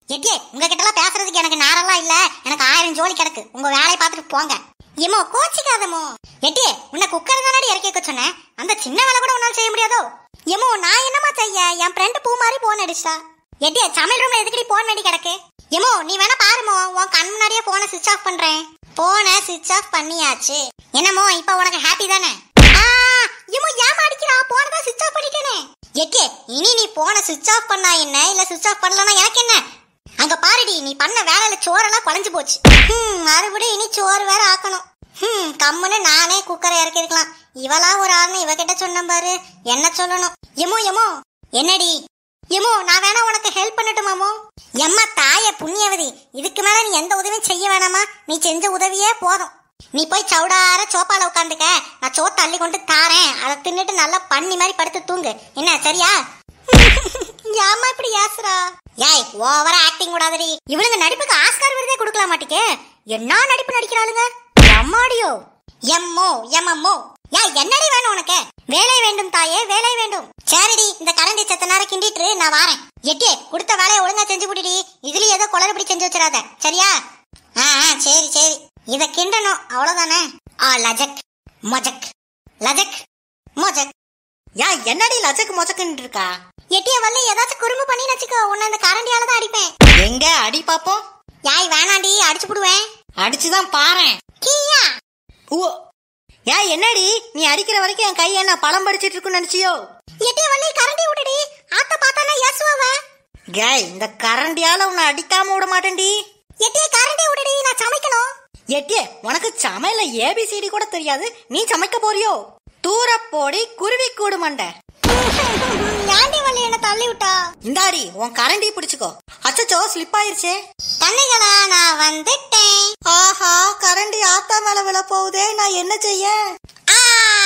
எட்டியே உங்ககிட்ட எல்லாம் பேசுறதுக்கு எனக்கு நேரம்லாம் இல்ல எனக்கு ஆயிரம் ஜோலி கிடக்கு உங்க வேலையை பார்த்துட்டு போங்க ஏமோ கோச்சிக்காதமோ எட்டியே உன்னை குக்கர் தானடி இறக்கி வைக்க சொன்னேன் அந்த சின்ன வேலை கூட உன்னால செய்ய முடியாதோ ஏமோ நான் என்னமா செய்ய என் ஃப்ரெண்டு பூ மாதிரி போன் அடிச்சா எட்டியே சமையல் ரூம்ல எதுக்கடி போன் வேண்டி கிடக்கு ஏமோ நீ வேணா பாருமோ உன் கண் முன்னாடியே போனை சுவிட்ச் ஆஃப் பண்றேன் போனை சுவிட்ச் ஆஃப் பண்ணியாச்சு என்னமோ இப்ப உனக்கு ஹாப்பி தானே ஆ, ஏமோ ஏமா அடிக்கிறா போனை தான் சுவிட்ச் ஆஃப் பண்ணிட்டேனே எக்கே இனி நீ போனை சுவிட்ச் ஆஃப் பண்ணா என்ன இல்ல சுவிட்ச் ஆஃப் பண்ணலனா எனக்கு என்ன அங்க பாருடி நீ பண்ண வேலையில சோறெல்லாம் குழஞ்சு போச்சு ஹம், மறுபடியும் இனி சோறு வேற ஆக்கணும் ஹம், கம்முன்னு நானே குக்கரை இறக்கி இருக்கலாம் இவளா ஒரு ஆள்னு இவகிட்ட சொன்னேன் பாரு என்ன சொல்லணும் எமோ எமோ என்னடி எமோ நான் வேணா உனக்கு ஹெல்ப் பண்ணட்டுமாமோ எம்மா தாய புண்ணியவதி இதுக்கு மேல நீ எந்த உதவியும் செய்ய வேணாமா நீ செஞ்ச உதவியே போதும் நீ போய் சவுடார சோப்பால உட்காந்துக்க நான் சோத்த அள்ளி கொண்டு தாரேன் அதை தின்னுட்டு நல்லா பண்ணி மாதிரி படுத்து தூங்கு என்ன சரியா ஏமா இப்படி ஏசுறா ஏய் ஓவரா ஆக்டிங் கூடாதடி இவளுங்க நடிப்புக்கு ஆஸ்கார் விருதே கொடுக்கலாம் மாட்டிக்கே என்ன நடிப்பு நடிக்கிறாளுங்க எம்மாடியோ எம்மோ எம்மம்மோ யா என்னடி வேணும் உனக்கு வேலை வேண்டும் தாயே வேலை வேண்டும் சரிடி இந்த கரண்டி செத்த நேரம் கிண்டிட்டு நான் வாரேன் எட்டி கொடுத்த வேலையை ஒழுங்கா செஞ்சு விட்டுடி இதுலயும் ஏதோ குளறுபடி செஞ்சு வச்சிடாத சரியா ஆ ஆ, சரி சரி இத கிண்டணும் அவ்வளவுதானே ஆ லஜக் மொஜக் லஜக் மொஜக் யா என்னடி லஜக்கு மொச்சக்குன்னு இருக்கா எட்டிய வல்ல ஏதாச்சும் குறும்பு பண்ணி வச்சுக்கோ உன்னை இந்த கரண்டியால தான் அடிப்பேன் எங்க அடி பாப்போம் யாய் வேணாண்டி அடிச்சு புடுவேன் அடிச்சுதான் பாறேன் கீயா ஓ யா என்னடி நீ அடிக்கிற வரைக்கும் என் கையை நான் பழம் படிச்சிட்டு இருக்குன்னு நினைச்சியோ எட்டிய வல்ல கரண்டி விடுடி ஆத்த பார்த்தானா ஏசுவாவ கேய் இந்த கரண்டியால உன்னை அடிக்காம விட மாட்டேன்டி எட்டிய கரண்டி விடுடி நான் சமைக்கணும் எட்டியே உனக்கு சமையல ஏபிசிடி கூட தெரியாது நீ சமைக்க போறியோ தூர போடி குருவி கூடு மண்டை யாண்டி வள்ளி என்ன தள்ளி விட்டா இந்தாடி உன் கரண்டி பிடிச்சுக்கோ அச்சச்சோ ஸ்லிப் ஆயிருச்சே கண்ணுகளா நான் வந்துட்டேன் ஆஹா கரண்டி ஆத்தா மேல விழ போகுதே நான் என்ன செய்ய ஆ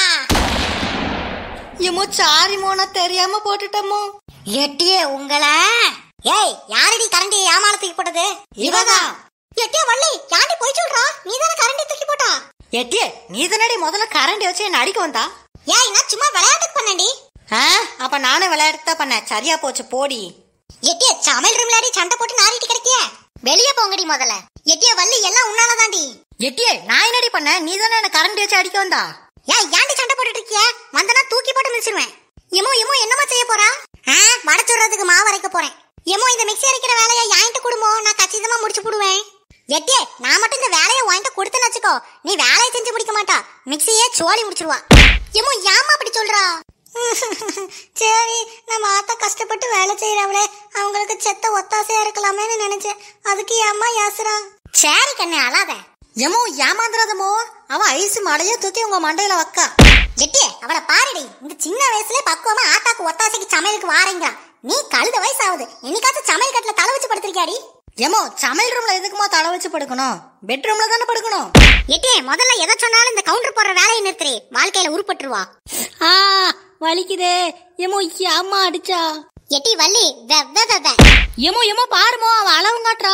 எம்மோ சாரி மோனா தெரியாம போட்டுட்டமோ எட்டியே உங்கள ஏய் யாரடி கரண்டி ஏமாளத்துக்கு போட்டது இவதான். எட்டியே வள்ளி யாண்டி போய் சொல்றா நீ தானே கரண்டி தூக்கி போட்டா எட்டியே நீ தானடி முதல்ல கரண்டி வச்சு என்ன அடிக்க வந்தா ஏய் நான் சும்மா விளையாட்டுக்கு பண்ணேன்டி ஆ, அப்ப நானும் விளையாட்டு தான் பண்ணேன் சரியா போச்சு போடி எட்டிய சமையல் ரூம்ல அடி சண்டை போட்டு நாரிட்டு கிடைக்கிய வெளிய போங்கடி முதல்ல எட்டிய வள்ளி எல்லாம் உன்னாலதாண்டி எட்டியே நான் என்னடி பண்ணேன் நீ தானே என்ன கரண்டி வச்சு அடிக்க வந்தா ஏய் ஏன்டி சண்டை போட்டுட்டு இருக்கிய வந்தனா தூக்கி போட்டு மிதிச்சிருவேன் எமோ எமோ என்னமா செய்ய போறா ஆ வடச்சுடுறதுக்கு மாவு அரைக்க போறேன் எமோ இந்த மிக்ஸி அரைக்கிற வேலையை யான்ட்டு குடுமோ நான் கச்சிதமா முடிச்சு போடுவேன் எட்டியே நான் மட்டும் இந்த வேலையை வாங்கிட்டு கொடுத்தேன்னு வச்சுக்கோ நீ வேலையை செஞ்சு முடிக்க மாட்டா மிக்ஸியே சோலி முடிச்சிருவா எமோ ஏமா அப்படி சொல்றா சரி நம்ம ஆத்தா கஷ்டப்பட்டு வேலை செய்யறவளே அவங்களுக்கு செத்த ஒத்தாசையா இருக்கலாமேன்னு நினைச்சேன் அதுக்கு ஏம்மா யாசுறா சரி கண்ணு அழாத எமோ ஏமாந்துறாதமோ அவ ஐஸ் மலைய தூக்கி உங்க மண்டையில வக்கா எட்டியே அவளை பாருடி இந்த சின்ன வயசுல பக்குவமா ஆத்தாக்கு ஒத்தாசைக்கு சமையலுக்கு வாரீங்க நீ கழுத வயசு ஆகுது என்னைக்காச்சும் சமையல் கட்டுல தலை வச்சு படுத்திருக்கியாடி எமோ சமையல் ரூம்ல எதுக்குமா தலை வச்சு படுக்கணும் பெட்ரூம்ல தானே படுக்கணும் எட்டியே முதல்ல எதை சொன்னாலும் இந்த கவுண்டர் போடுற வேலையை நிறுத்துறி வாழ்க்கையில உருப்பட்டுருவா ஆ வலிக்குதே எமோ அம்மா அடிச்சா எட்டி வள்ளி வெ- வெ- வெ- வெ. எமோ எமோ பாருமோ அவ அளவும் காட்டுறா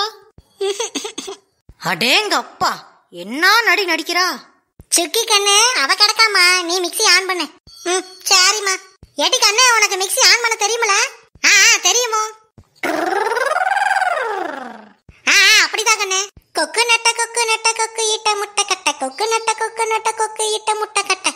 அடேங்க அப்பா என்ன நடி நடிக்கிறா சுக்கி கண்ணு அவ கிடக்காமா நீ மிக்ஸி ஆன் பண்ணு ம் சரிம்மா எட்டி கண்ணு உனக்கு மிக்ஸி ஆன் பண்ண தெரியுமல ஆ ஆ, தெரியுமோ ஆ ஆ, அப்படிதான் கண்ணு கொக்கு நட்ட கொக்கு நட்ட கொக்கு இட்ட முட்டை கட்ட கொக்கு நட்ட கொக்கு நட்ட கொக்கு இட்ட முட்டை கட்ட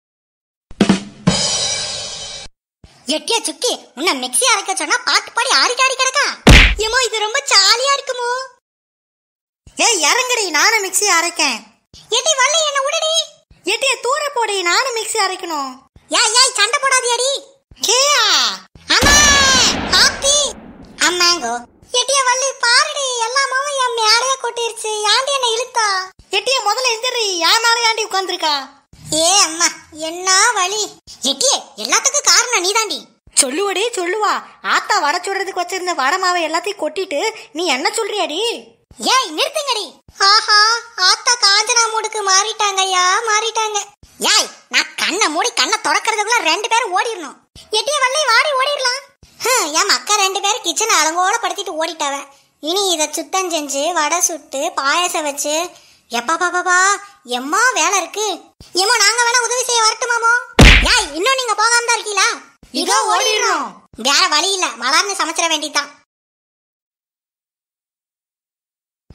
எட்டியா சுக்கி உன்னை மிக்ஸி அரைக்க சொன்னா பாட்டு பாடி ஆடிட்டு ஆடி கிடக்கா ஏமோ இது ரொம்ப ஜாலியா இருக்குமோ ஏய் இறங்குடி நானும் மிக்ஸி அரைக்கேன் எட்டி வள்ளி என்ன விடுடி எட்டிய தூர போடி நானும் மிக்ஸி அரைக்கணும் ஏய் ஏய் சண்டை போடாதியாடி கேயா அம்மா ஆத்தி அம்மாங்கோ எட்டிய வள்ளி பாருடி எல்லாமும் என் மேலைய கொட்டிருச்சு யாண்டி என்ன இழுத்தா எட்டிய முதல்ல எந்திரி யார் மேல ஏண்டி உட்காந்துருக்கா ஏ அம்மா என்ன வலி எட்டியே எல்லாத்துக்கும் காரணம் நீதாண்டி சொல்லுவடி சொல்லுவா ஆத்தா வடை சுடுறதுக்கு வச்சிருந்த வடை மாவை எல்லாத்தையும் கொட்டிட்டு நீ என்ன சொல்றியாடி ஏய் நிறுத்துங்கடி ஆஹா ஆத்தா காஞ்சனா மூடுக்கு மாறிட்டாங்கய்யா மாறிட்டாங்க ஏய் நான் கண்ணை மூடி கண்ணை திறக்கிறதுக்குள்ள ரெண்டு பேரும் ஓடிடணும் எட்டிய வள்ளி வாடி ஓடிடலாம் ஹம், என் மக்கா ரெண்டு பேரும் கிச்சனை அலங்கோல படுத்திட்டு ஓடிட்டாவ இனி இத சுத்தம் செஞ்சு வடை சுட்டு பாயசம் வச்சு எப்பா பாப்பாப்பா எம்மா வேலை இருக்கு ஏமா நாங்க வேணா உதவி செய்ய வரட்டுமாமோ ஏய் இன்னும் நீங்க போகாம தான் இருக்கீங்களா இதோ ஓடிடுறோம். வேற வழி இல்ல மலர்னு சமைச்சிட வேண்டியதுதான்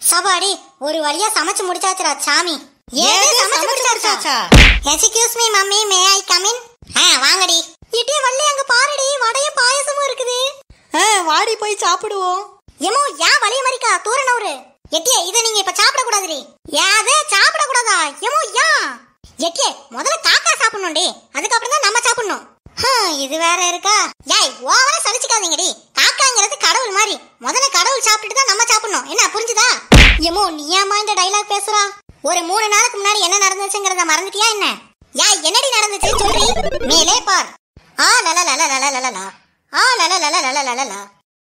சபாடி ஒரு வழியா சமைச்சு முடிச்சாச்சுடா சாமி ஏது ஏது சமைச்சு சமைச்சு முடிச்சாச்சா முடிச்சாச்சா? Excuse me mummy may I come in ஆ வாங்கடி இட்டி வள்ளி அங்க பாருடி வடையும் பாயசமும் இருக்குது ஆ, வாடி போய் சாப்பிடுவோம் எமோ ஏன் வலிய மறிக்கா தூரனவரு எட்டியே இத நீங்க இப்ப சாப்பிட கூடாதுடி யாதே சாப்பிட கூடாதா எமோ ஏன் எட்டியே முதல்ல காக்கா சாப்பிடணும்டி அதுக்கப்புறம் தான் நம்ம சாப்பிடணும் ஹம், இது வேற இருக்கா ஏய் ஓவரா சலிச்சுக்காதீங்கடி காக்காங்கிறது கடவுள் மாதிரி முதல்ல கடவுள் சாப்பிட்டுட்டு தான் நம்ம சாப்பிடணும் என்ன புரிஞ்சுதா எமோ நீ ஏமா இந்த டைலாக் பேசுறா ஒரு மூணு நாளுக்கு முன்னாடி என்ன நடந்துச்சுங்கிறத மறந்துட்டியா என்ன ஏய் என்னடி நடந்துச்சு சொல்றி மேலே பார் ஆ லல லல லல லல லா ஆ லல லல லல லல லா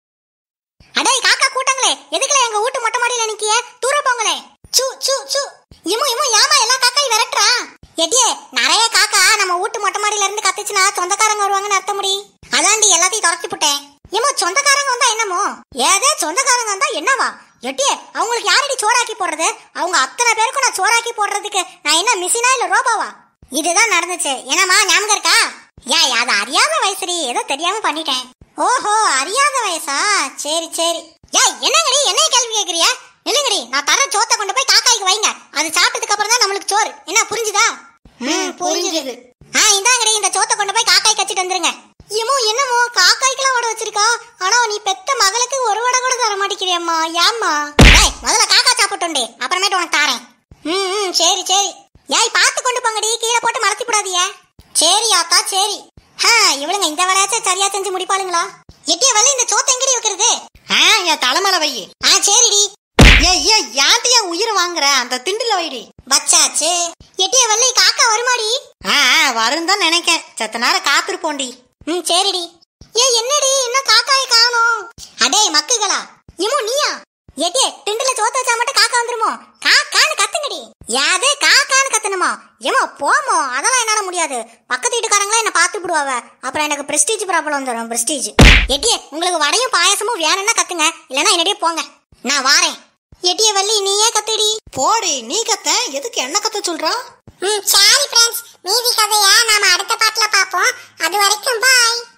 அடே காக்கா கூட்டங்களே எதுக்குல எங்க வீட்டு மொட்டை மாடியில நிக்கிய தூர போங்களே சு சு சு இமு இமு ஏமா எல்லா காக்காயும் விரட்டுறா எட்டியே நிறைய காக்கா நம்ம வீட்டு மொட்டை மாடியில இருந்து கத்துச்சுன்னா சொந்தக்காரங்க வருவாங்கன்னு அர்த்தம் முடி அதாண்டி எல்லாத்தையும் துரத்தி போட்டேன் இமோ சொந்தக்காரங்க வந்தா என்னமோ ஏதே சொந்தக்காரங்க வந்தா என்னவா எட்டியே அவங்களுக்கு யாரடி சோறாக்கி போடுறது அவங்க அத்தனை பேருக்கும் நான் சோறாக்கி போடுறதுக்கு நான் என்ன மிஷினா இல்ல ரோபோவா இதுதான் நடந்துச்சு என்னம்மா ஞாபகம் இருக்கா ஏய் அது அறியாத வயசுடி ஏதோ தெரியாம பண்ணிட்டேன் ஓஹோ அறியாத வயசா சரி சரி ஏய் என்னங்கடி என்ன கேள்வி கேக்குறியா இல்லங்கடி நான் தர சோத்தை கொண்டு போய் காக்காய்க்கு வைங்க அது சாப்பிட்டதுக்கு அப்புறம் தான் நம்மளுக்கு சோறு என்ன புரிஞ்சுதா ம், புரிஞ்சுது. ஆ இந்தாங்கடி இந்த சோத்தை கொண்டு போய் காக்காய் கச்சிட்டு வந்துருங்க ஏமோ என்னமோ காக்காய்க்கெல்லாம் வடை வச்சிருக்கா ஆனா நீ பெத்த மகளுக்கு ஒரு வடை கூட தர மாட்டேங்கிறியம்மா ஏம்மா ஏய் முதல்ல காக்கா சாப்பிட்டோண்டி அப்புறமேட்டு உனக்கு தாரேன் ம் ம் சரி சரி ஏய் பார்த்து கொண்டு போங்கடி கீழே போட்டு மலத்தி போடாதீங்க சரி ஆத்தா சரி ஹா இவளுங்க இந்த வேலையாச்சும் சரியா செஞ்சு முடிப்பாளுங்களா எட்டிய வள்ளி இந்த சோத்தை எங்கடி வைக்கிறது ஆ என் தலைமையில வை ஆ சரிடி ஏய் ஏய் ஏன்டி என் உயிர் வாங்குற அந்த திண்டுல வைடி வச்சாச்சு எட்டிய வள்ளி காக்கா வருமாடி ஆ ஆ, வரும் தான் நினைக்கேன் செத்த நேரம் காத்திருப்போண்டி ம் சரிடி ஏ என்னடி இன்னும் காக்காயை காணோம் அடே மக்குகளா இமோ நீயா எட்டே திண்டுல சோத்த வச்சா மட்டும் காக்கா வந்துருமோ காக்கான்னு கத்துங்கடி யாதே காக்கான்னு கத்தணுமா ஏமோ போமோ அதெல்லாம் என்னால முடியாது பக்கத்து வீட்டுக்காரங்களே என்ன பார்த்து விடுவாவ அப்புறம் எனக்கு பிரஸ்டீஜ் ப்ராப்ளம் வந்துடும் பிரஸ்டீஜ் எட்டியே உங்களுக்கு வடையும் பாயசமும் வேணும்னா கத்துங்க இல்லைன்னா என்னடியே போங்க நான் வாரேன் எட்டிய வள்ளி நீயே கத்துடி போடி நீ கத்த எதுக்கு என்ன கத்த சொல்றா ம் சரி ஃப்ரெண்ட்ஸ் மீதி கதையை நாம அடுத்த பாட்டுல பாப்போம் அது வரைக்கும் பாய்